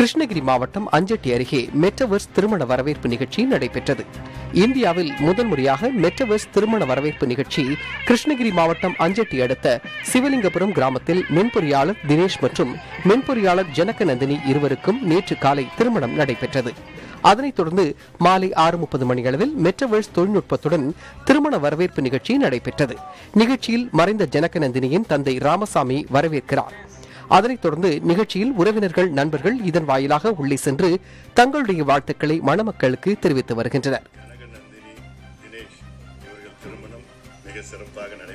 கிருஷ்ணகிரி மாவட்டம் அஞ்சட்டி அருகே மெட்டவர்ஸ் திருமண வரவேற்பு நிகழ்ச்சி நடைபெற்றது இந்தியாவில் முதல் முறையாக மெட்டவர்ஸ் திருமண வரவேற்பு நிகழ்ச்சி கிருஷ்ணகிரி மாவட்டம் அஞ்சட்டி அடுத்த சிவலிங்கபுரம் கிராமத்தில் மென்பொறியாளர் தினேஷ் மற்றும் மென்பொறியாளர் ஜனக நந்தினி இருவருக்கும் நேற்று காலை திருமணம் நடைபெற்றது அதனைத் தொடர்ந்து மாலை ஆறு முப்பது மணியளவில் மெட்டவர்ஸ் தொழில்நுட்பத்துடன் திருமண வரவேற்பு நிகழ்ச்சி நடைபெற்றது நிகழ்ச்சியில் மறைந்த ஜனகநந்தினியின் தந்தை ராமசாமி வரவேற்கிறார் அதனைத் தொடர்ந்து நிகழ்ச்சியில் உறவினர்கள் நண்பர்கள் இதன் வாயிலாக உள்ளே சென்று தங்களுடைய வாழ்த்துக்களை மணமக்களுக்கு தெரிவித்து வருகின்றனர் கனகநந்தினி தினேஷ் இவர்கள் திருமணம் மிக சிறப்பாக நடைபெற்றது